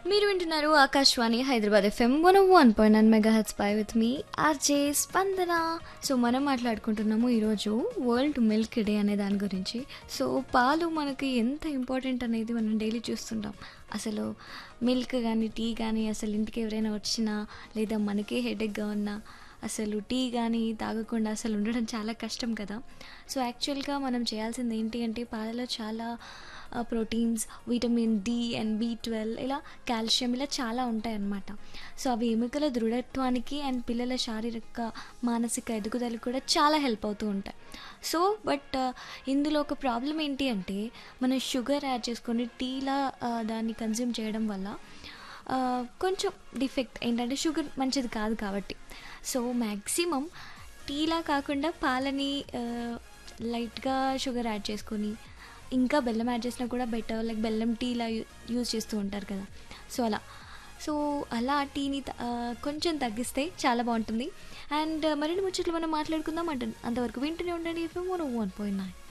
మీరు వింటున్నారు Akashvani Hyderabad FM one one point nine మెగా హెచ్ పై with me RJ Spandana so మనం మాట్లాడుకుంటున్నాము ఈరోజు వరల్డ్ మిల్క్ డే అనే దాని గురించి సో పాలు మనకి ఎంత ఇంపార్టెంట్ అనేది మనం డైలీ చూస్తుంటాం అసలు మిల్క్ కానీ టీ కానీ అసలు ఇంటికి ఎవరైనా వచ్చినా లేదా మనకే హెడేక్గా ఉన్నా అసలు టీ కానీ తాగకుండా అసలు ఉండడం చాలా కష్టం కదా సో యాక్చువల్గా మనం చేయాల్సింది ఏంటి అంటే పాలలో చాలా proteins vitamin D and B twelve ఇలా కాల్షియం ఇలా చాలా ఉంటాయి అన్నమాట సో అవి ఎముకల దృఢత్వానికి అండ్ పిల్లల శారీరక మానసిక ఎదుగుదలకు కూడా చాలా హెల్ప్ అవుతూ ఉంటాయి సో బట్ ఇందులో ఒక ప్రాబ్లం ఏంటి అంటే మనం షుగర్ యాడ్ చేసుకొని టీలా ఆ, దాన్ని కన్జ్యూమ్ చేయడం వల్ల ఆ, కొంచెం డిఫెక్ట్ ఏంటంటే షుగర్ మంచిది కాదు కాబట్టి సో మ్యాక్సిమం టీలా కాకుండా పాలని ఆ, లైట్గా షుగర్ యాడ్ చేసుకొని ఇంకా బెల్లం యాడ్ చేసినా కూడా బెటర్ లైక్ బెల్లం టీలా యూ- యూజ్ చేస్తూ ఉంటారు కదా సో అలా సో అలా టీని త- ఆ, కొంచెం తగ్గిస్తే చాలా బాగుంటుంది అండ్ మరిన్ని ముచ్చట్లు మనం మాట్లాడుకుందాం అంటే అంతవరకు వింటూనే ఉండండి ఎఫ్ఎం వన్ పాయింట్ నైన్